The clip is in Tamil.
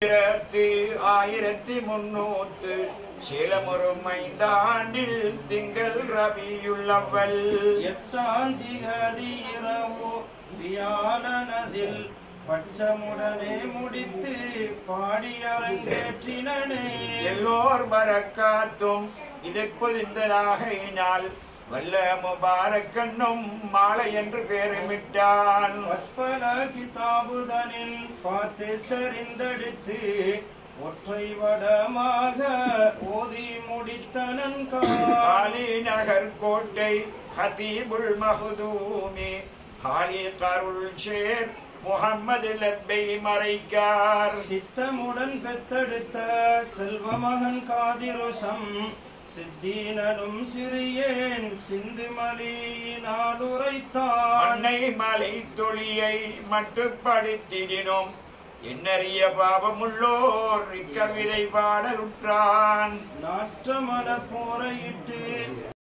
ஆயிரத்து ஆயிரத்தி முன்னூத்து சேலமுறும் ஐந்தாண்டில் திங்கள் ரபியுள்ளவள் எட்டாம் திகதி இரவு வியாழனதில் பச்சமுடனே முடித்து பாடி அரங்கேற்றினனே எல்லோர் பரக்காத்தும் இதற்பொதிந்தனாகையினால் வல்ல முபாரக்கண்ணும் மாலை என்று பெயருமிட்டான் பற்பல கிதாபுதனில் பார்த்து தெரிந்தெடுத்து ஒற்றை வடமாக ஓதி முடித்தனன் காலி நகர் கோட்டை ஹதீபுல் மஹதூமி காலி கருள் சேர் முகம்மது லப்பை மறைக்கார் சித்தமுடன் பெத்தெடுத்த செல்வமகன் காதிருஷம் சித்தீனனும் சிறியேன் சிந்துமலியினால் உரைத்தான் அன்னை மலை தொழியை மட்டுப்படுத்திடினோம் என்னறிய பாவமுள்ளோர் இக்கவிதை பாடலுற்றான் நாற்றமல போரையிட்டு